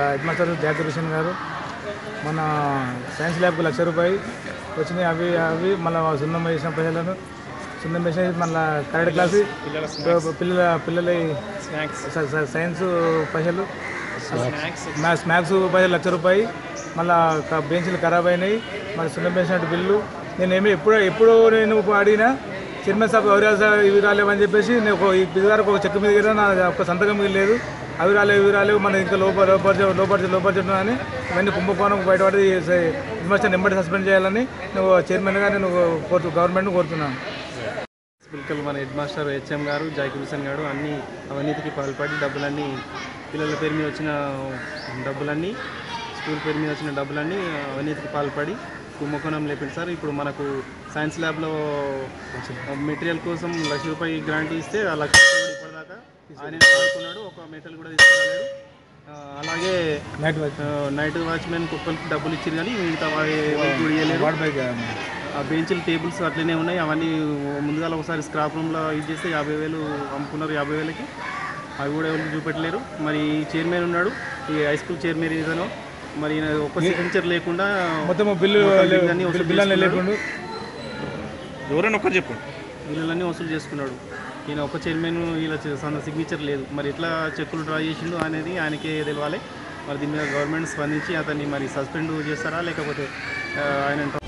Head master Zakir Hussain గారు మన science ల్యాబ్కు లక్ష రూపాయి వచ్చినాయి అవి అవి మళ్ళీ సున్నం వేసిన పైసలను సున్నం వేసిన మళ్ళీ కరెక్ట్ క్లాస్ పిల్లల పిల్లల స- స- సైన్స్ పైసలు మ్యాథ్స్ మ్యాథ్స్ పైసలు లక్ష రూపాయి మళ్ళీ బెంచ్లు ఖరాబ్ అయినాయి మళ్ళీ సున్నం వేసినట్టు బిల్లు నేను ఏమి ఎప్పుడు ఎప్పుడు నేను అడిగినా చైర్మన్ సాబ్ ఎవరు సార్ ఇవి రాలేవని చెప్పేసి నేను ఒక ఇది వరకు ఒక చెక్ మీద గిరా నా ఒక సంతకం మీద లేదు అవి రాలేవు ఇవి రాలేవు మన ఇంకా లోప లోపరిచ లోపరిచ లోపరిచడం అని ఇవన్నీ కుంభకోణం బయటపడి ఇన్వెస్టర్ నెంబర్ సస్పెండ్ చేయాలని నువ్వు చైర్మన్గా నేను కోరుతు గవర్నమెంట్ను కోరుతున్నాను పిల్లలు మన హెడ్ మాస్టర్ హెచ్ఎం గారు జాకిర్ హుసేన్ గారు అన్ని అవినీతికి పాల్పడి డబ్బులన్నీ పిల్లల పేరు మీద వచ్చిన డబ్బులన్నీ స్కూల్ పేరు మీద వచ్చిన డబ్బులన్నీ అవినీతికి పాల్పడి కుంభకోణం లేపింది సార్ ఇప్పుడు మనకు సైన్స్ ల్యాబ్లో మెటీరియల్ కోసం లక్ష రూపాయి గ్రాంట్ ఇస్తే ఆ లక్ష రూపాయలు కూడా ఇప్పటిదాకా ఆయన వాడుకున్నాడు ఒక మెటీరియల్ కూడా తీసుకురాలేడు ఆ, అలాగే నైట్ వాచ్ ఆ, నైట్ వాచ్మెన్ కుక్కలకి డబ్బులు ఇచ్చింది కానీ మిగతా వా- వాళ్ళకి కూడా ఇవ్వలేదు వార్డ్ బైక్ ఆ బెంచ్లు టేబుల్స్ అట్లనే ఉన్నాయి అవన్నీ ముందుగా ఒకసారి స్క్రాప్ రూమ్లో ఇది చేస్తే యాభై వేలు అమ్ముకున్నారు యాభై వేలకి అవి కూడా ఎవరికి చూపెట్టలేరు మరి చైర్మన్ ఉన్నాడు ఈ హై స్కూల్ చైర్మన్ ఇతను మరి ఈయన ఒక్క సిగ్నేచర్ లేకుండా మొత్తం బిల్లు మొత్తం బిల్లులన్నీ వసూలు బిల్లు చేసుకున్నాడు. లేకుండా ఎవరైనా ఒక్కరు చెప్పండి బిల్లులన్నీ వసూలు చేసుకున్నాడు ఈయన ఒక చైర్మన్ వీళ్ళ సిగ్నేచర్ లేదు మరి ఎట్లా చెక్కులు డ్రా చేసిండు అనేది ఆయనకే తెలవాలి మరి దీని మీద గవర్నమెంట్ స్పందించి అతన్ని మరి సస్పెండ్ చేస్తారా లేకపోతే ఆ, ఆయన